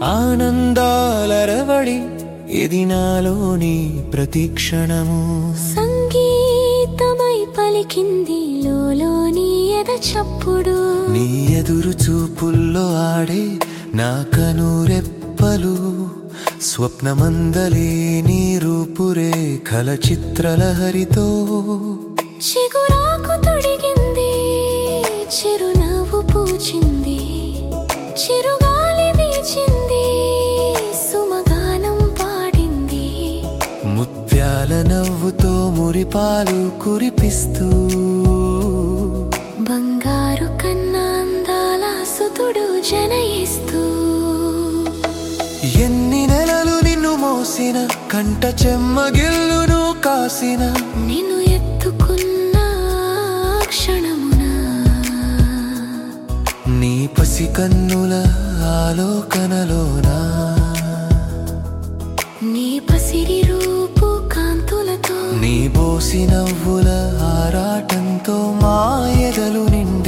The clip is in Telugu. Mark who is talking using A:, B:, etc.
A: ఆనందాలరవడి ఇది నాలోని ప్రతిక్షణము
B: సంగీతమై పలికింది లోలోని ఎద చప్పుడు
A: నీ ఎదురు చూపుల్లో ఆడే నా కనురెప్పలు స్వప్నమందలే నీ రూపురేఖల చిత్రలహరితో
B: చిగురాకు తొడిగింది చిరునవ్వు పూచింది చిరుగాలి వీచింది సుమగానం పాడింది
A: ముత్యాల నవ్వుతో మురిపాలు కురిపిస్తూ
B: బంగారు కన్నా అందాల సుతుడు జనయిస్తూ
A: ఎన్ని నెలలు నిన్ను మోసిన కంట చెమ్మగిల్లును కాసిన
B: నిన్ను ఎత్తుకున్న క్షణమున
A: నీ పసి కన్నుల ఆలోకనలోనా
B: నీ పసిరి రూపు కాంతులతో
A: నీ బోసి నవ్వుల ఆరాటంతో మా ఎదలు నిండు